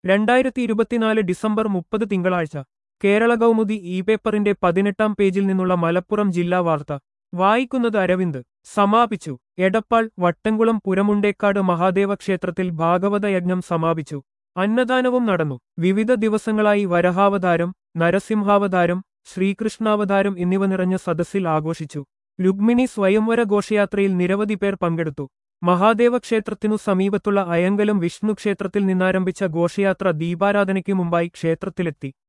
രണ്ടായിരത്തി ഇരുപത്തിനാല് ഡിസംബർ മുപ്പത് തിങ്കളാഴ്ച കേരള കൗമുദി ഇ പേപ്പറിന്റെ പതിനെട്ടാം പേജിൽ നിന്നുള്ള മലപ്പുറം ജില്ലാ വാർത്ത വായിക്കുന്നത് അരവിന്ദ് സമാപിച്ചു എടപ്പാൾ വട്ടംകുളം പുരമുണ്ടേക്കാട് മഹാദേവ ക്ഷേത്രത്തിൽ ഭാഗവത യജ്ഞം സമാപിച്ചു അന്നദാനവും നടന്നു വിവിധ ദിവസങ്ങളായി വരഹാവതാരം നരസിംഹാവതാരം ശ്രീകൃഷ്ണാവതാരം എന്നിവ നിറഞ്ഞ സദസ്സിൽ ആഘോഷിച്ചു രുക്മിണി സ്വയംവര ഘോഷയാത്രയിൽ നിരവധി പേർ പങ്കെടുത്തു മഹാദേവ ക്ഷേത്രത്തിനു സമീപത്തുള്ള അയങ്കലം വിഷ്ണു ക്ഷേത്രത്തിൽ നിന്നാരംഭിച്ച ഘോഷയാത്ര ദീപാരാധനയ്ക്ക് മുമ്പായി ക്ഷേത്രത്തിലെത്തി